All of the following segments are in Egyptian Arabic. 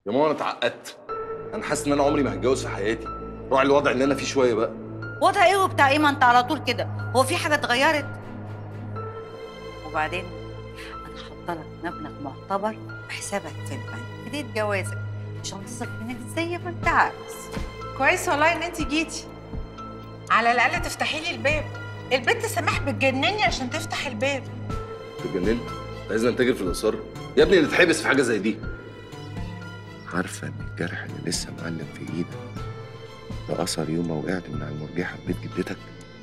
يا ماما انا اتعقدت انا حاسس ان انا عمري ما هتجوز في حياتي راعي الوضع اللي انا فيه شويه بقى وضع ايه وبتاع ايه ما انت على طول كده هو في حاجه اتغيرت وبعدين انا حاطه لك مبلغ معتبر بحسابك في البنك بديت جوازك مش هنتصرف منك زي ما انت عايز كويس والله ان انت جيتي على الاقل تفتحي لي الباب البنت سماح بتجنني عشان تفتح الباب اتجننت انت عايزنا نتاجر في الاثار يا ابني نتحبس في حاجه زي دي عارفة إن الجرح اللي لسه معلم في إيدك ده أثر يوم ما وقعت من على المرجحة في بيت جدتك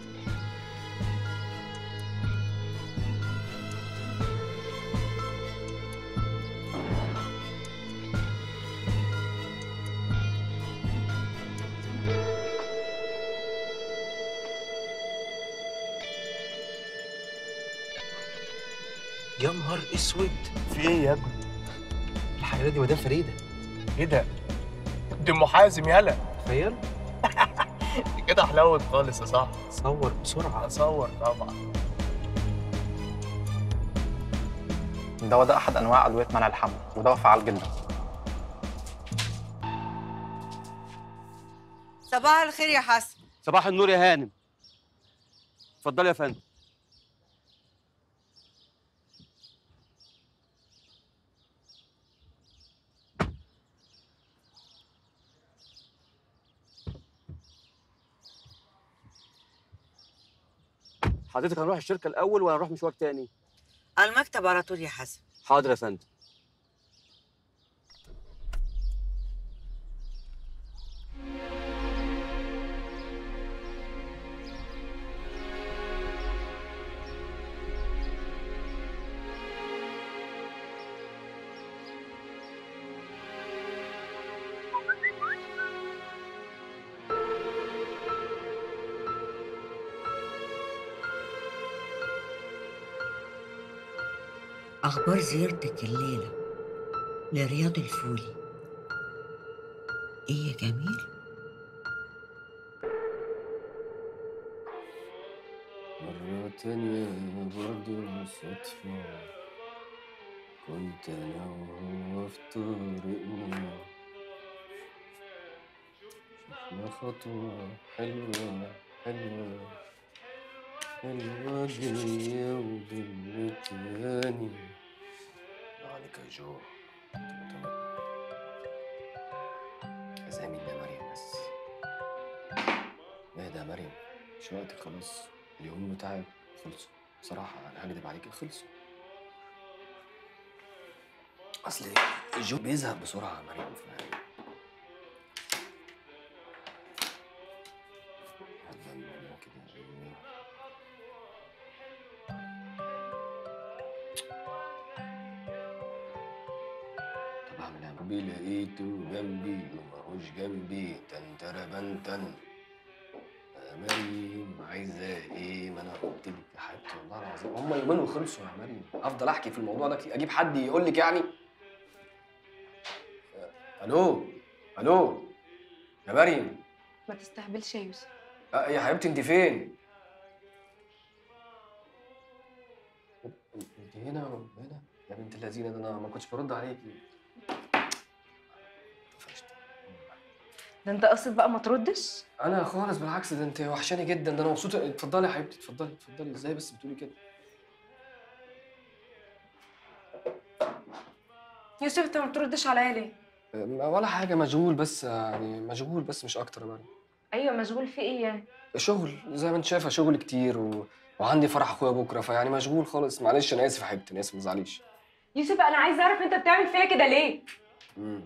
يا نهار اسود في ايه يا ابني؟ الحقيقه دي مدام فريده ايه ده؟ دي ام حازم يلا تخيل دي كده حلوت خالص يا صاحبي صور بسرعه اصور طبعا الدواء ده احد انواع ادويه منع الحمل ودواء فعال جدا صباح الخير يا حسن صباح النور يا هانم اتفضلي يا فندم حضرتك هنروح الشركه الاول ولا نروح مشوار تاني على المكتب على طول يا حسن حاضر يا فندم اخبار زيارتك الليله لرياض الفولي ايه يا جميل مرة تانية برضه صدفة كنت أنا وهو في طريقنا شفنا خطوة حلوة حلوة حلوة جاية وجنة تاني الله عليك يا جو أزامي يا مريم بس اهدى يا مريم مش وقتك خلاص اليوم بتاعك خلصوا بصراحة أنا هكدب عليك خلصوا أصل الجو بيزهق بسرعة يا مريم ف... يلا نقوم كده إيه. طب أعمل إيه؟ ربي لقيته جنبي وماهوش جنبي تنترى بنتن يا مريم عايزة ايه؟ ما انا قلت لك يا حبيبتي والله العظيم هم يومين وخلصوا يا مريم افضل احكي في الموضوع ده كتير. اجيب حد يقول لك يعني الو الو يا مريم ما تستهبلش يا يوسف أه يا حبيبتي انت فين؟ انت هنا هنا يا بنت اللذينه ده انا ما كنتش برد عليكي طفشت. ده انت قصد بقى ما تردش انا خالص بالعكس ده انت وحشاني جدا ده انا مبسوط اتفضلي يا حبيبتي اتفضلي اتفضلي ازاي بس بتقولي كده يوسف انت ما بتردش عليا ليه أه، ولا حاجه مشغول بس يعني مشغول بس مش اكتر يا مريم ايوه مشغول في ايه يعني شغل زي ما انت شايفه شغل كتير و... وعندي فرح اخويا بكره فيعني مشغول خالص معلش انا اسف يا حبيبتي انا اسف ما تزعليش يوسف انا عايزه اعرف انت بتعمل فيا كده ليه مم.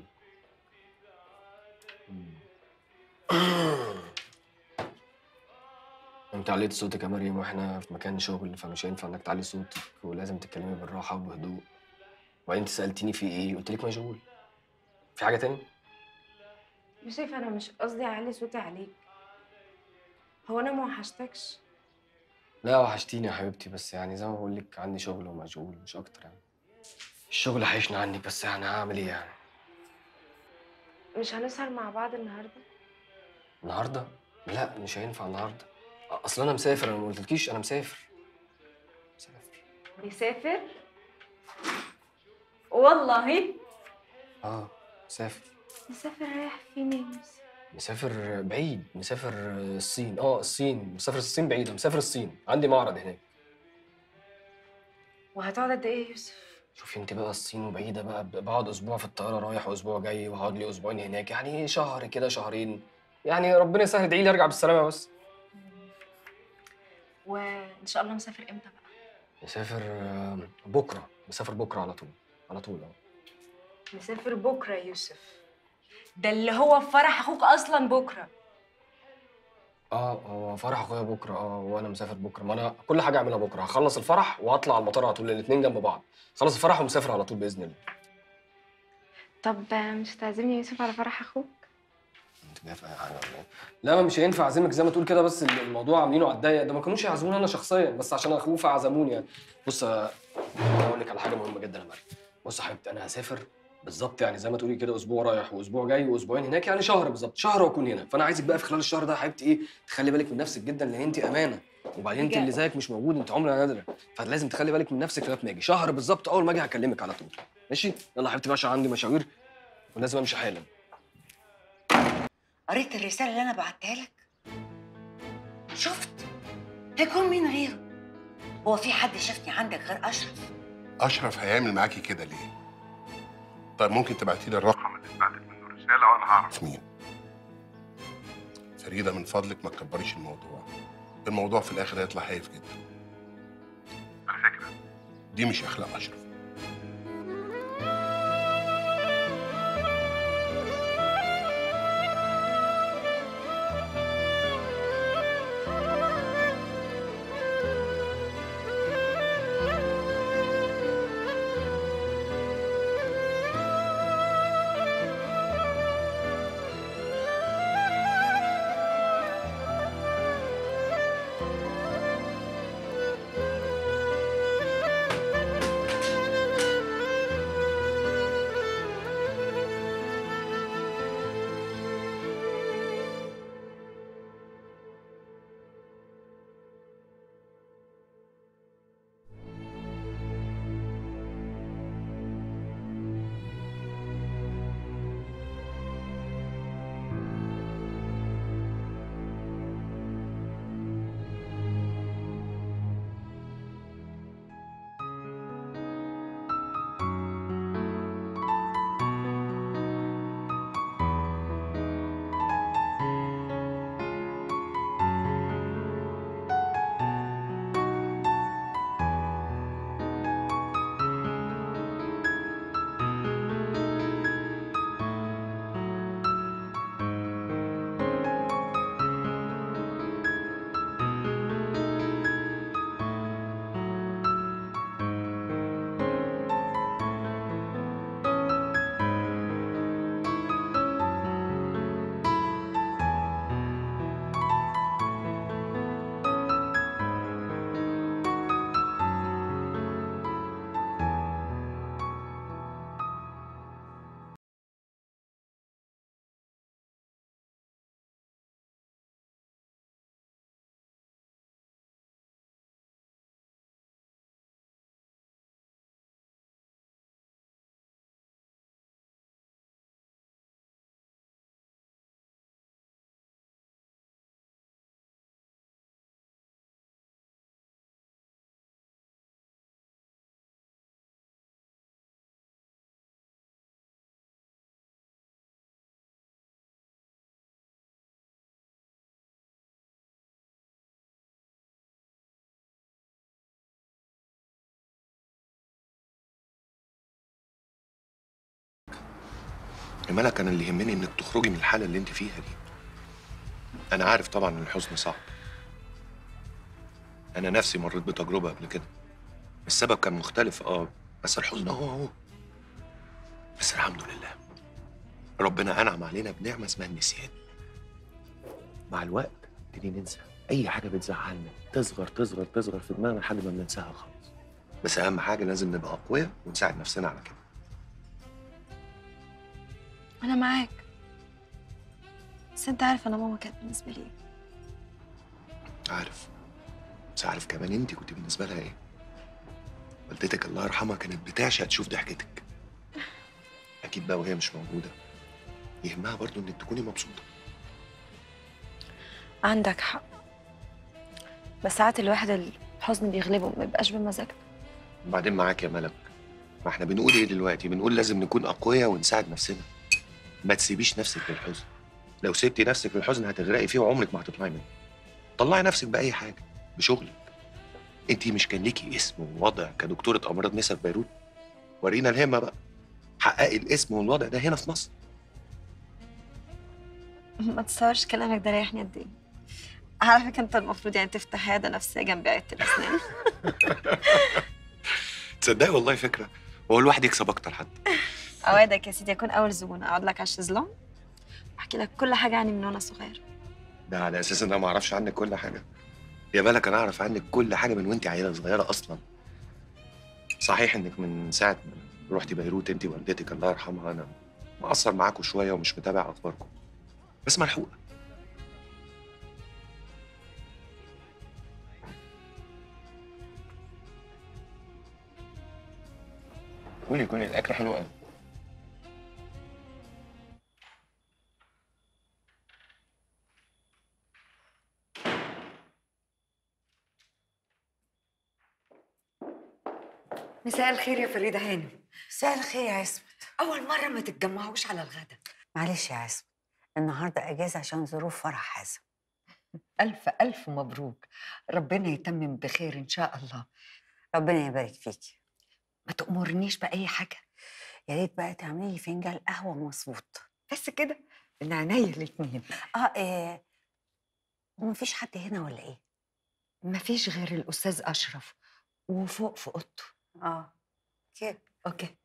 انت عليت صوتك يا مريم واحنا في مكان شغل فمش هينفع انك تعلي صوتك ولازم تتكلمي بالراحه وبهدوء وبعدين انت سالتيني في ايه قلت لك مشغول في حاجه تاني يوسف انا مش قصدي اعلي صوتي عليك هو انا ما وحشتكش لا وحشتيني يا حبيبتي بس يعني زي ما بقول لك عندي شغل ومشغول مش اكتر يعني الشغل هيشني عنك بس يعني هعمل ايه يعني مش هنسهر مع بعض النهارده النهارده لا مش هينفع النهارده اصل انا مسافر انا ما قلتلكيش انا مسافر مسافر يسافر والله اه مسافر مسافر رايح فين يا يوسف مسافر بعيد مسافر الصين اه الصين مسافر الصين بعيدة مسافر الصين عندي معرض هناك وهتقعد قد ايه يا يوسف شوفي انت بقى الصين وبعيدة بقى بقعد اسبوع في الطيارة رايح واسبوع جاي وهقعد لي اسبوعين هناك يعني شهر كده شهرين يعني ربنا يسهل ادعي لي ارجع بالسلامة بس وان شاء الله مسافر امتى بقى مسافر آه، بكرة مسافر بكرة على طول على طول اه مسافر بكره يا يوسف ده اللي هو في فرح اخوك اصلا بكره اه هو فرح اخويا بكره اه وانا مسافر بكره ما انا كل حاجه اعملها بكره هخلص الفرح وهطلع على المطار على طول الاثنين جنب بعض خلص الفرح ومسافر على طول باذن الله طب مش هتعزمني يا يوسف على فرح اخوك انت جاي في اي حاجه ولا ايه؟ لا ما مش هينفع اعزمك زي ما تقول كده بس الموضوع عاملينه على الضيق ده ما كانوش يعزموني انا شخصيا بس عشان اخوه فعزموني يعني بص آه، انا اقول لك على حاجه مهمه جدا يا مريم بص يا حبيبتي انا هسافر بالظبط يعني زي ما تقولي كده اسبوع رايح واسبوع جاي واسبوعين هناك يعني شهر بالظبط شهر واكون هنا فانا عايزك بقى في خلال الشهر ده يا حبيبتي ايه تخلي بالك من نفسك جدا لان انت امانه وبعدين انت بجد؟ اللي زيك مش موجود انت عمله نادره فلازم تخلي بالك من نفسك لغايه ما اجي شهر بالظبط اول ما اجي هكلمك على طول ماشي يلا يا حبيبتي بقى عشان عندي مشاوير ولازم امشي حالا قريت الرسالة اللي أنا بعتها لك؟ شفت؟ هيكون مين غيره؟ هو في حد شافني عندك غير أشرف؟ اشرف هيعمل معاكي كده ليه؟ طيب ممكن تبعتي لي الرقم اللي بعتت منه الرساله وانا هعرف مين. فريده من فضلك ما تكبريش الموضوع. الموضوع في الاخر هيطلع هايف جدا. على فكره دي مش اخلاق اشرف. يا ملك انا اللي يهمني انك تخرجي من الحاله اللي انت فيها دي انا عارف طبعا ان الحزن صعب انا نفسي مريت بتجربه قبل كده السبب كان مختلف اه بس الحزن هو هو بس الحمد لله ربنا انعم علينا بنعمه اسمها النسيان مع الوقت نبتدي ننسى اي حاجه بتزعلنا تصغر تصغر تصغر في دماغنا لحد ما بننساها خالص بس اهم حاجه لازم نبقى اقوياء ونساعد نفسنا على كده انا معاك بس انت عارف انا ماما كانت بالنسبه لي ايه عارف بس عارف كمان انت كنت بالنسبه لها ايه والدتك الله يرحمها كانت بتعشق تشوف ضحكتك اكيد بقى وهي مش موجوده يهمها برضو انك تكوني مبسوطه عندك حق بس ساعات الواحد الحزن بيغلبه ما يبقاش بمزاجنا وبعدين معاك يا ملك ما احنا بنقول ايه دلوقتي بنقول لازم نكون اقوياء ونساعد نفسنا ما تسيبيش نفسك للحزن لو سبتي نفسك للحزن هتغرقي فيه وعمرك ما هتطلعي منه طلعي نفسك باي حاجه بشغلك انت مش كان ليكي اسم ووضع كدكتوره امراض نساء في بيروت ورينا الهمه بقى حققي الاسم والوضع ده هنا في مصر ما تصورش كلامك ده ريحني قد ايه على فكره انت المفروض يعني تفتح عياده نفسيه جنب عياده الاسنان تصدقي والله فكره هو الواحد يكسب اكتر حتى اوعدك يا سيدي اكون اول زبونه اقعد لك على الشезлونج واحكي لك كل حاجه عني من وانا صغير ده على اساس ان انا ما اعرفش عنك كل حاجه يا ملك انا اعرف عنك كل حاجه من وانت عيله صغيره اصلا صحيح انك من ساعه ما رحتي بيروت انت والدتك الله يرحمها انا مقصر معاكم شويه ومش متابع اخباركم بس ملحوقه كوني كوني الاكل حلو قوي مساء الخير يا فريدة هانم مساء الخير يا عصمت أول مرة ما تتجمعوش على الغدا معلش يا عصمت النهاردة أجازة عشان ظروف فرح حازم ألف ألف مبروك ربنا يتمم بخير إن شاء الله ربنا يبارك فيكي ما تأمرنيش بأي حاجة يا ريت بقى تعملي لي فنجان قهوة مظبوط بس كده من عينيا الاتنين اه ايه ومفيش حد هنا ولا ايه؟ مفيش غير الأستاذ أشرف وفوق في أوضته اه كده اوكي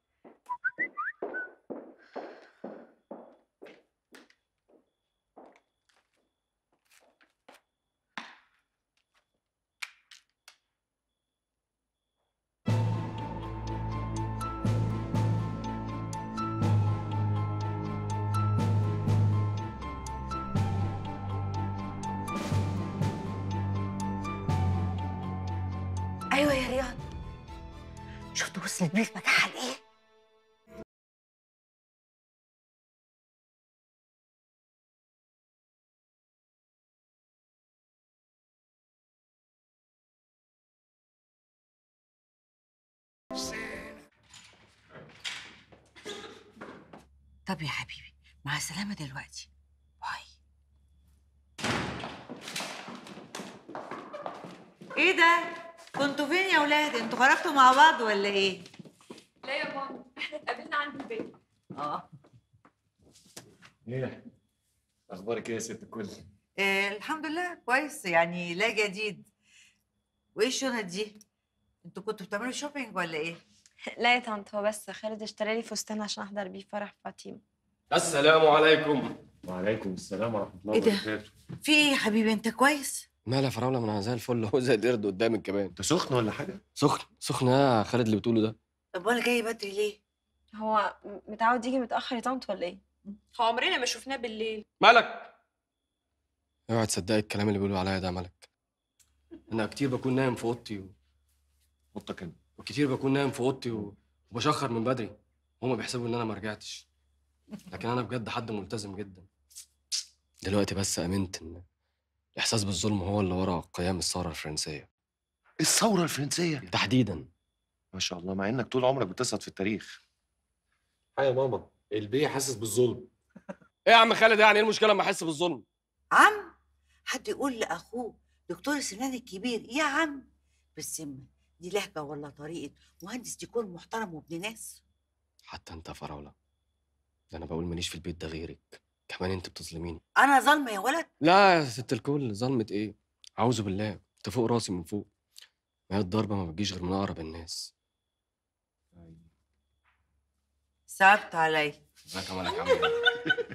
ايوه يا رياض شفت وصلت بيه في مكانها لايه؟ طب يا حبيبي مع السلامة دلوقتي باي ايه ده؟ كنتوا فين يا ولاد؟ انتوا خرجتوا مع بعض ولا ايه؟ لا يا ماما احنا اتقابلنا عند البيت اه ايه اخبارك ايه يا ست الكل إيه الحمد لله كويس يعني لا جديد وايه الشنط دي؟ انتوا كنتوا بتعملوا شوبينج ولا ايه؟ لا يا طنط هو بس خالد اشترى لي فستان عشان احضر بيه فرح فاطمه السلام عليكم وعليكم السلام ورحمه الله إيه ده؟ وبركاته في ايه يا حبيبي انت كويس؟ مالها يا فراوله ما انا زي الفل اهو زي القرد قدامك كمان انت سخن ولا حاجه سخن سخن يا خالد اللي بتقوله ده طب وانا جاي بدري ليه؟ هو م- متعود يجي متاخر يا طنط ولا ايه هو عمرنا ما شفناه بالليل مالك اوعي تصدقي الكلام اللي بيقولوا عليا ده يا ملك انا كتير بكون نايم في اوضتي و... اوضتك انت وكتير بكون نايم في اوضتي و... وبشخر من بدري هما بيحسبوا ان انا ما رجعتش لكن انا بجد حد ملتزم جدا دلوقتي بس امنت ان الاحساس بالظلم هو اللي ورا قيام الثوره الفرنسيه الثوره الفرنسيه تحديدا ما شاء الله مع انك طول عمرك بتسقط في التاريخ يا ماما البيه حاسس بالظلم ايه يا عم خالد يعني ايه المشكله لما احس بالظلم عم حد يقول لاخوه دكتور السنان الكبير يا عم بالذمه دي لهجه ولا طريقه مهندس ديكور محترم وابن ناس حتى انت يا فراوله ده انا بقول ماليش في البيت ده غيرك كمان انت بتظلميني انا ظالمه يا ولد لا يا ست الكل ظلمة ايه اعوذ بالله انت فوق راسي من فوق ما هي الضربه ما بتجيش غير من اقرب الناس صعبت عليا ده كمان يا حمد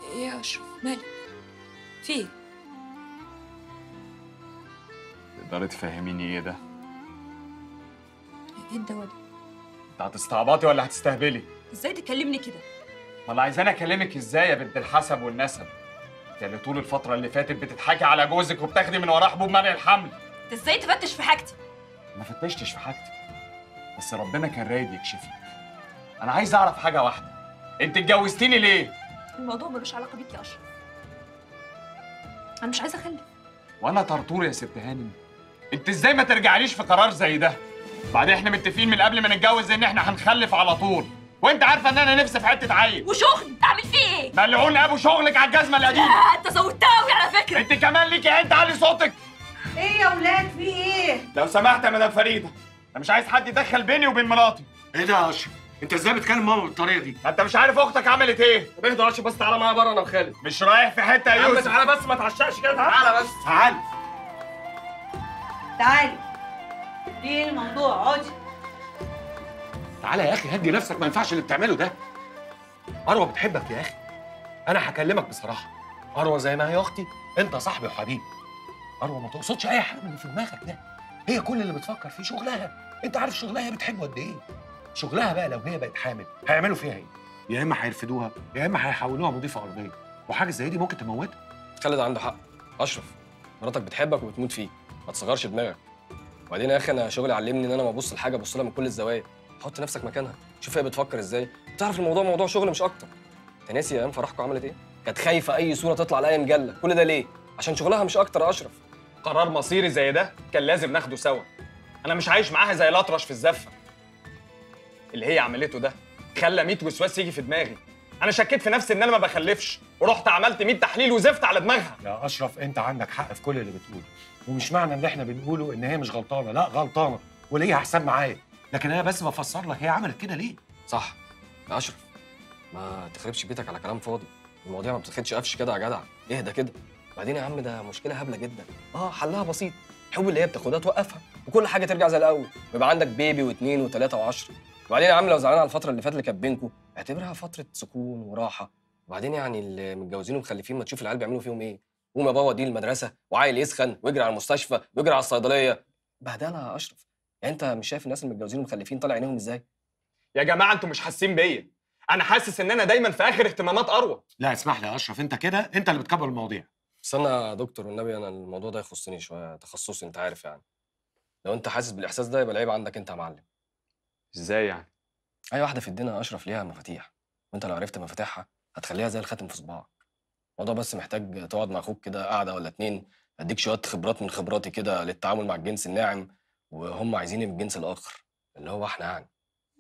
ايه يا اشرف مالك في ايه تقدري تفهميني ايه ده؟ ايه الدواء ده انت هتستعبطي ولا هتستهبلي؟ ازاي تكلمني كده امال عايزاني اكلمك ازاي يا بنت الحسب والنسب؟ انت اللي طول الفترة اللي فاتت بتضحكي على جوزك وبتاخدي من وراه حبوب منع الحمل انت ازاي تفتش في حاجتي ما فتشتش في حاجتك بس ربنا كان رايد يكشفك انا عايز اعرف حاجة واحدة انت اتجوزتيني ليه؟ الموضوع ملوش علاقه بيك يا اشرف انا مش عايزه اخلف وانا طرطور يا ست هانم انت ازاي ما ترجعليش في قرار زي ده بعدين احنا متفقين من قبل ما نتجوز ان احنا هنخلف على طول وانت عارفه ان انا نفسي في حته عيل وشغل اعمل فيه ايه ملعون ابو شغلك على الجزمه القديمه لا انت زودتها قوي على فكره انت كمان ليكي عين تعلي صوتك ايه يا ولاد في ايه؟ لو سمحت يا مدام فريده انا مش عايز حد يدخل بيني وبين مراتي ايه ده يا اشرف؟ انت ازاي بتكلم ماما بالطريقه دي؟ انت مش عارف اختك عملت ايه طب اهدى يا اشرف بس تعالى معايا بره انا وخالد مش رايح في حته يا يا عم يوسف تعالى بس ما تعشقش كده تعالى بس تعال تعالي ايه الموضوع اقعدي تعالى يا اخي هدي نفسك ما ينفعش اللي بتعمله ده اروى بتحبك يا اخي انا هكلمك بصراحه اروى زي ما هي اختي انت صاحبي وحبيبي اروى ما تقصدش اي حاجه من اللي في دماغك ده هي كل اللي بتفكر فيه شغلها انت عارف شغلها هي بتحبه قد ايه شغلها بقى لو هي بقت حامل هيعملوا فيها ايه يا اما هيرفدوها يا اما هيحولوها مضيفه ارضيه وحاجه زي دي ممكن تموتها خالد عنده حق اشرف مراتك بتحبك وبتموت فيك ما تصغرش دماغك وبعدين يا اخي انا شغلي علمني ان انا ما ابص لحاجه ابص لها من كل الزوايا حط نفسك مكانها شوف هي بتفكر ازاي تعرف الموضوع موضوع شغل مش اكتر انت ناسي ايام فرحكم عملت ايه كانت خايفه اي صوره تطلع لاي مجله كل ده ليه عشان شغلها مش اكتر يا اشرف قرار مصيري زي ده كان لازم ناخده سوا انا مش عايش معاها زي الاطرش في الزفه اللي هي عملته ده خلى 100 وسواس يجي في دماغي انا شكيت في نفسي ان انا ما بخلفش ورحت عملت 100 تحليل وزفت على دماغها يا اشرف انت عندك حق في كل اللي بتقوله ومش معنى ان احنا بنقوله ان هي مش غلطانه لا غلطانه وليها حساب معايا لكن انا بس بفسر لك هي عملت كده ليه صح يا اشرف ما تخربش بيتك على كلام فاضي المواضيع ما بتاخدش قفش كده يا جدع اهدى كده بعدين يا عم ده مشكله هبله جدا اه حلها بسيط الحب اللي هي بتاخدها توقفها وكل حاجه ترجع زي الاول ويبقى عندك بيبي واثنين وثلاثه وعشرة وبعدين يا عم لو زعلان على الفتره اللي فاتت اللي كانت بينكم اعتبرها فتره سكون وراحه وبعدين يعني اللي متجوزين ومخلفين ما تشوف العيال بيعملوا فيهم ايه قوم يا بابا دي المدرسه وعيل يسخن ويجري على المستشفى ويجري على الصيدليه بهدله يا اشرف يعني انت مش شايف الناس المتجوزين ومخلفين طالع عينيهم ازاي يا جماعه انتوا مش حاسين بيا انا حاسس ان انا دايما في اخر اهتمامات اروى لا اسمح لي يا اشرف انت كده انت اللي بتكبر المواضيع بس انا يا دكتور والنبي انا الموضوع ده يخصني شويه تخصصي انت عارف يعني لو انت حاسس بالاحساس ده يبقى العيب عندك انت يا معلم ازاي يعني اي واحده في الدنيا يا اشرف ليها مفاتيح وانت لو عرفت مفاتيحها هتخليها زي الخاتم في صباعك الموضوع بس محتاج تقعد مع اخوك كده قاعده ولا اتنين اديك شويه خبرات من خبراتي كده للتعامل مع الجنس الناعم وهم عايزين الجنس الاخر اللي هو احنا يعني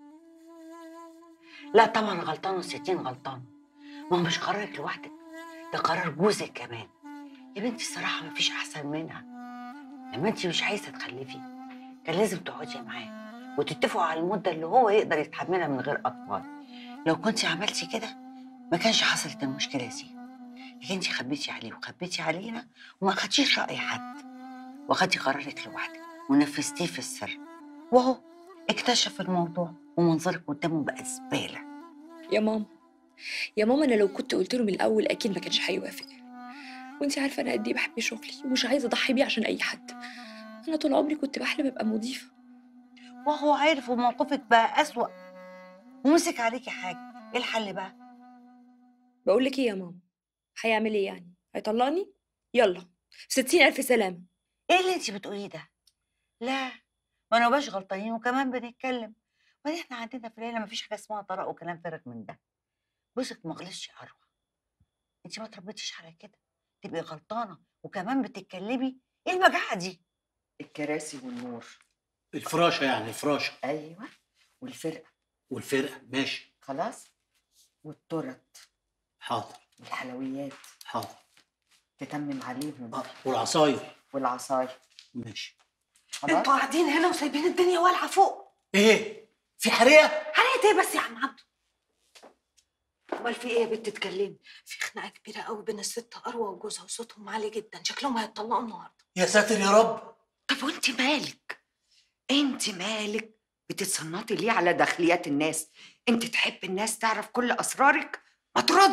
لا طبعا غلطان والستين غلطان ما هو مش قرارك لوحدك ده قرار جوزك كمان يا بنتي الصراحه ما فيش احسن منها لما انت مش عايزه تخلفي كان لازم تقعدي معاه وتتفقوا على المده اللي هو يقدر يتحملها من غير اطفال لو كنت عملتي كده ما كانش حصلت المشكله دي لكن انت خبيتي عليه وخبيتي علينا وما خدتيش راي حد واخدتي قرارك لوحدك ونفذتيه في السر وهو اكتشف الموضوع ومنظرك قدامه بقى زباله يا ماما يا ماما انا لو كنت قلت له من الاول اكيد ما كانش هيوافق وانت عارفه انا قد ايه بحب شغلي ومش عايزه اضحي بيه عشان اي حد انا طول عمري كنت بحلم ابقى مضيفه وهو عارف وموقفك بقى أسوأ ومسك عليكي حاجة ايه الحل بقى؟ بقول لك ايه يا ماما هيعمل ايه يعني هيطلقني يلا ستين الف سلامه ايه اللي انت بتقوليه ده؟ لا ما نبقاش غلطانين وكمان بنتكلم وبعدين احنا عندنا في العيله مفيش حاجه اسمها طلاق وكلام فارغ من ده جوزك ما غلطش يا اروى انت ما تربيتيش على كده تبقي غلطانه وكمان بتتكلمي ايه المجاعه دي؟ الكراسي والنور الفراشه يعني الفراشه ايوه والفرقه والفرقه ماشي خلاص والترط حاضر والحلويات حاضر تتمم عليهم والعصاير والعصاير ماشي انتوا قاعدين هنا وسايبين الدنيا والعه فوق ايه في حريقه حرقت ايه بس يا عم عبده امال في ايه يا بنت تتكلمي في خناقه كبيره قوي بين الست اروى وجوزها وصوتهم عالي جدا شكلهم هيتطلقوا النهارده يا ساتر يا رب طب وانت مالك انت مالك بتتصنطي ليه على داخليات الناس انت تحب الناس تعرف كل اسرارك ما تردي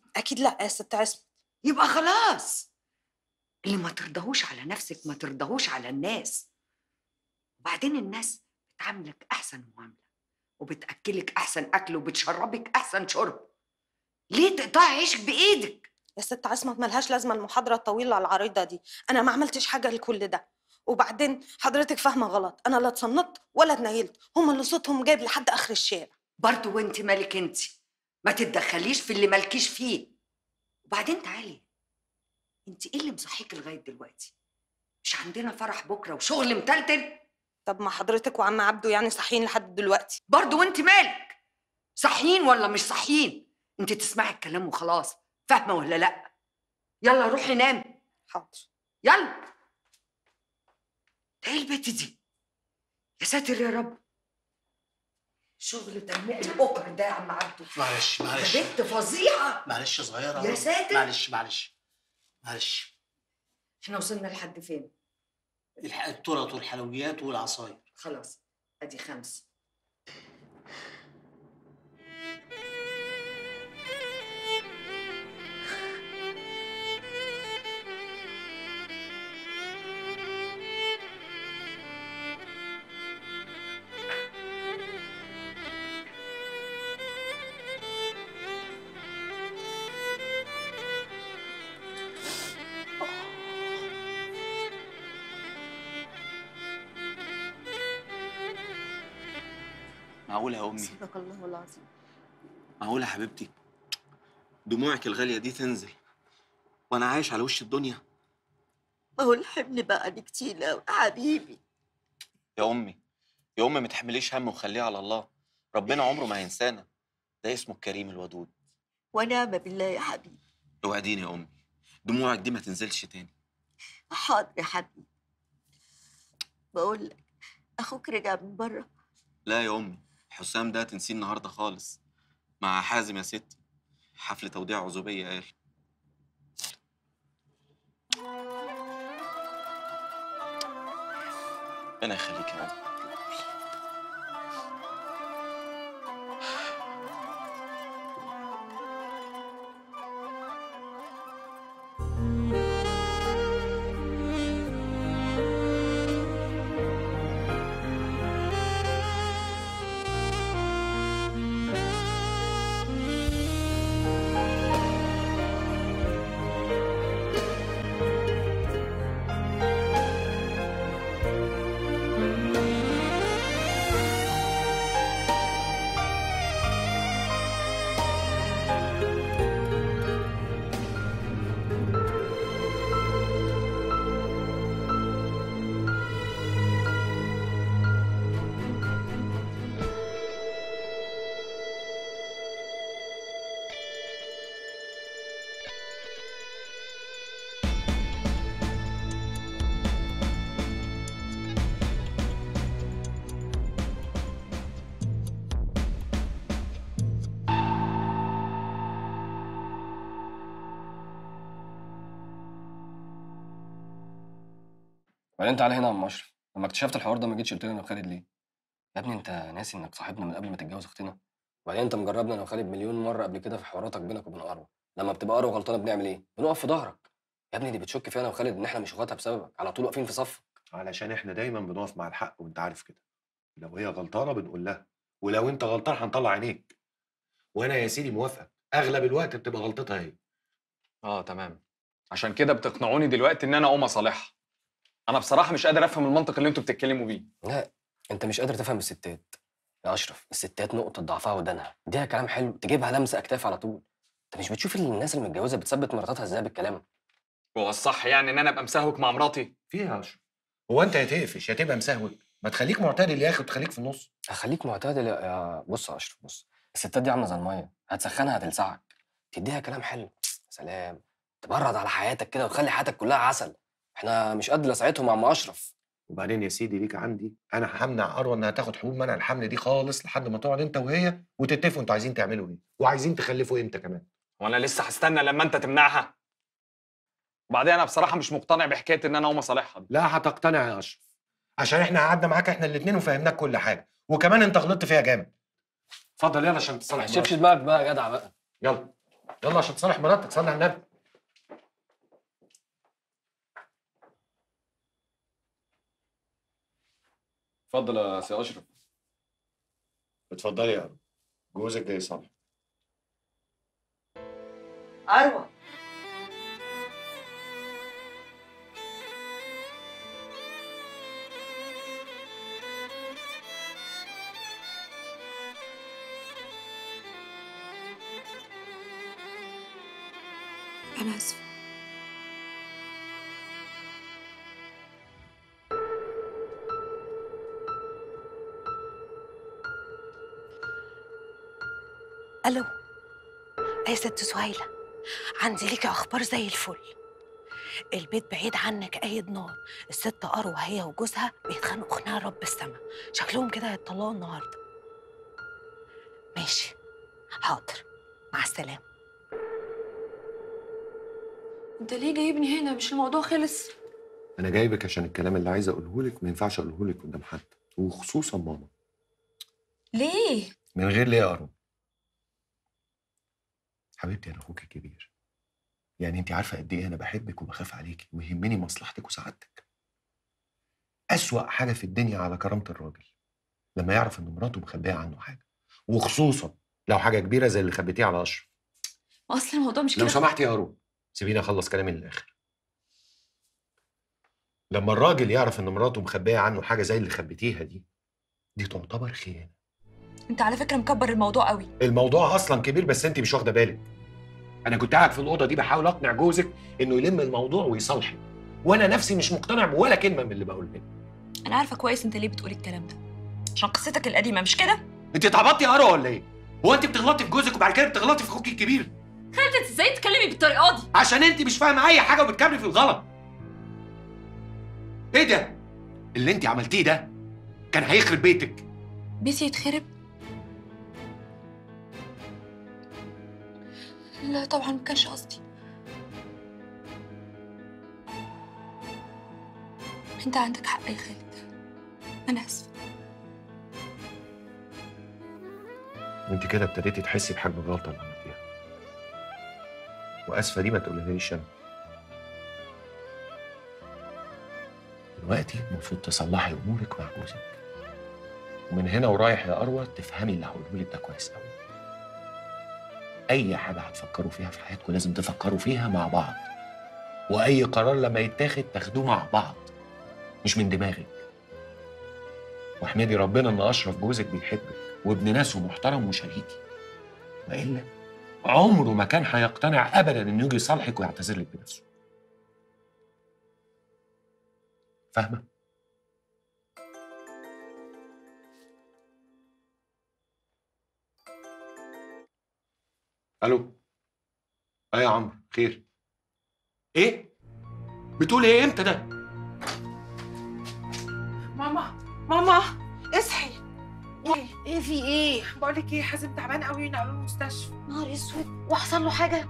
اكيد لا يا ست عصمت يبقى خلاص اللي ما ترضاهوش على نفسك ما ترضاهوش على الناس وبعدين الناس بتعاملك احسن معامله وبتاكلك احسن اكل وبتشربك احسن شرب ليه تقطعي عيشك بايدك يا ست عصمت ملهاش لازمه المحاضره الطويله العريضه دي انا ما عملتش حاجه لكل ده وبعدين حضرتك فاهمه غلط انا لا اتصنت ولا اتنيلت هم اللي صوتهم جايب لحد اخر الشارع برضه وانت مالك انت ما تتدخليش في اللي مالكيش فيه وبعدين تعالي انت ايه اللي مصحيك لغايه دلوقتي مش عندنا فرح بكره وشغل متلتل طب ما حضرتك وعم عبده يعني صاحيين لحد دلوقتي برضه وانت مالك صحيين ولا مش صحيين انت تسمعي الكلام وخلاص فاهمه ولا لا يلا روحي نامي حاضر يلا ده ايه البت دي يا ساتر يا رب شغل تنميع الاوكر ده يا عم عبده معلش معلش ده بنت فظيعه معلش يا صغيرة يا ساتر. معلش معلش معلش احنا وصلنا لحد فين الح- الترط والحلويات والعصاير خلاص ادي خمس معقولة يا أمي صدق الله العظيم معقولة يا حبيبتي دموعك الغالية دي تنزل وأنا عايش على وش الدنيا ما هو الحمل بقى عليك كتير قوي حبيبي يا أمي يا أمي ما تحمليش هم وخليه على الله ربنا عمره ما هينسانا ده اسمه الكريم الودود ونعم بالله يا حبيبي اوعديني يا أمي دموعك دي ما تنزلش تاني حاضر يا حبيبي بقول لك اخوك رجع من بره لا يا أمي حسام ده تنسيه النهاردة خالص مع حازم يا ستي حفل توديع عزوبية قال ربنا يخليك يا أمي وبعدين تعالى هنا يا عم اشرف لما اكتشفت الحوار ده ما جيتش قلت لي انا وخالد ليه يا ابني انت ناسي انك صاحبنا من قبل ما تتجوز اختنا وبعدين انت مجربنا انا وخالد مليون مره قبل كده في حواراتك بينك وبين اروى لما بتبقى اروى غلطانه بنعمل ايه بنقف في ظهرك يا ابني دي بتشك فينا وخالد ان احنا مش اخواتها بسببك على طول واقفين في صفك علشان احنا دايما بنقف مع الحق وانت عارف كده لو هي غلطانه بنقول لها ولو انت غلطان هنطلع عينيك وانا يا سيدي موافقك اغلب الوقت بتبقى غلطتها هي اه تمام عشان كده بتقنعوني دلوقتي ان انا اقوم اصالحها انا بصراحه مش قادر افهم المنطق اللي انتوا بتتكلموا بيه لا انت مش قادر تفهم الستات يا اشرف الستات نقطه ضعفها ودانها اديها كلام حلو تجيبها لمسه اكتاف على طول انت مش بتشوف الناس اللي متجوزه بتثبت مراتاتها ازاي بالكلام هو الصح يعني ان انا ابقى مسهوك مع مراتي فيها يا اشرف هو انت يا تقفش يا تبقى مسهوك ما تخليك معتدل يا اخي وتخليك في النص خليك معتدل يا- يا بص يا اشرف بص الستات دي عامله زي الميه هتسخنها هتلسعك تديها كلام حلو يا سلام تبرد على حياتك كده وتخلي حياتك كلها عسل احنا مش قد لسعتهم يا عم اشرف وبعدين يا سيدي ليك عندي انا همنع اروى انها تاخد حبوب منع الحمل دي خالص لحد ما تقعد انت وهي وتتفقوا انتوا عايزين تعملوا ايه وعايزين تخلفوا امتى كمان وانا لسه هستنى لما انت تمنعها وبعدين انا بصراحه مش مقتنع بحكايه ان انا اقوم اصالحها دي لا هتقتنع يا اشرف عشان احنا قعدنا معاك احنا الاثنين وفهمناك كل حاجه وكمان انت غلطت فيها جامد اتفضل يلا عشان تصالح ما تشيبش دماغك بقى يا جدع بقى يلا يلا عشان تصالح مراتك صلي على النبي اتفضل يا سي اشرف اتفضلي يا أرو. جوزك جاي يصالح اروى انا اسفه الو يا ست سهيله عندي ليكي اخبار زي الفل البيت بعيد عنك قايد نار الست اروى هي وجوزها بيتخانقوا خناقه رب السما شكلهم كده هيطلعوا النهارده ماشي حاضر مع السلامه انت ليه جايبني هنا مش الموضوع خلص انا جايبك عشان الكلام اللي عايز اقوله لك ما ينفعش اقوله لك قدام حد وخصوصا ماما ليه من غير ليه يا أرو حبيبتي انا اخوك الكبير يعني انت عارفه قد ايه انا بحبك وبخاف عليكي ويهمني مصلحتك وسعادتك اسوا حاجه في الدنيا على كرامه الراجل لما يعرف ان مراته مخبيه عنه حاجه وخصوصا لو حاجه كبيره زي اللي خبيتيها على اشرف ما اصل الموضوع مش لو كده سمحت يا أرو سيبيني اخلص كلامي للاخر لما الراجل يعرف ان مراته مخبيه عنه حاجه زي اللي خبيتيها دي دي تعتبر خيانه انت على فكره مكبر الموضوع قوي الموضوع اصلا كبير بس انت مش واخده بالك انا كنت قاعد في الاوضه دي بحاول اقنع جوزك انه يلم الموضوع ويصالحك وانا نفسي مش مقتنع بولا كلمه من اللي بقولها انا عارفه كويس انت ليه بتقولي الكلام ده عشان قصتك القديمه مش كده انت اتعبطتي يا قرا ولا ايه هو انت بتغلطي في جوزك وبعد كده بتغلطي في اخوك الكبير خالد انت ازاي تتكلمي بالطريقه دي عشان انت مش فاهمه اي حاجه وبتكملي في الغلط ايه ده اللي انت عملتيه ده كان هيخرب بيتك بيتي يتخرب لا طبعا ما كانش قصدي انت عندك حق يا خالد انا اسفه انت كده ابتديتي تحسي بحجم الغلطه اللي عملتيها واسفه دي ما تقولهاليش انا دلوقتي المفروض تصلحي امورك مع جوزك ومن هنا ورايح يا اروى تفهمي اللي هقوله لك ده كويس قوي اي حاجه هتفكروا فيها في حياتكم لازم تفكروا فيها مع بعض واي قرار لما يتاخد تاخدوه مع بعض مش من دماغك واحمدي ربنا ان اشرف جوزك بيحبك وابن ناس ومحترم وشريكي والا عمره ما كان هيقتنع ابدا انه يجي يصالحك ويعتذر لك بنفسه فاهمه الو ايه يا عمرو خير ايه بتقول ايه امتى ده ماما ماما اصحي ايه في ايه بقول لك ايه حازم تعبان قوي نقلوه المستشفى نهار اسود وحصل له حاجه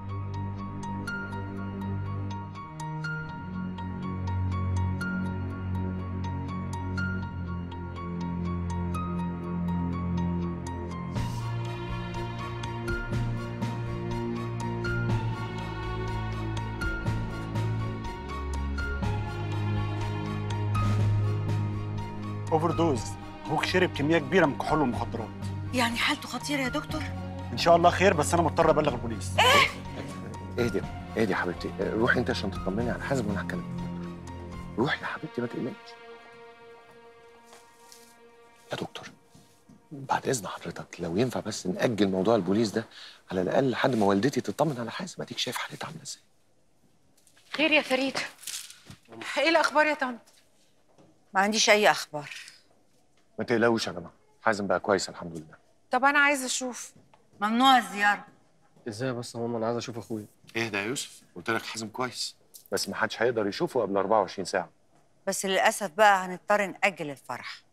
اوفر دوز اخوك شرب كميه كبيره من كحول والمخدرات يعني حالته خطيره يا دكتور ان شاء الله خير بس انا مضطر ابلغ البوليس اهدي اهدي يا حبيبتي روحي انت عشان تطمني على حازم وانا هتكلم روحي يا حبيبتي ما تقلقيش يا دكتور بعد اذن حضرتك لو ينفع بس ناجل موضوع البوليس ده على الاقل لحد ما والدتي تطمن على حازم اديك شايف حالتها عامله ازاي خير يا فريد ايه الاخبار يا طنط ما عنديش اي اخبار ما تقلقوش يا جماعه حازم بقى كويس الحمد لله طب انا عايزه اشوف ممنوع الزياره ازاي بس يا ماما انا عايز اشوف اخويا اهدى يا يوسف قلت لك حازم كويس بس ما حدش هيقدر يشوفه قبل 24 ساعه بس للاسف بقى هنضطر ناجل الفرح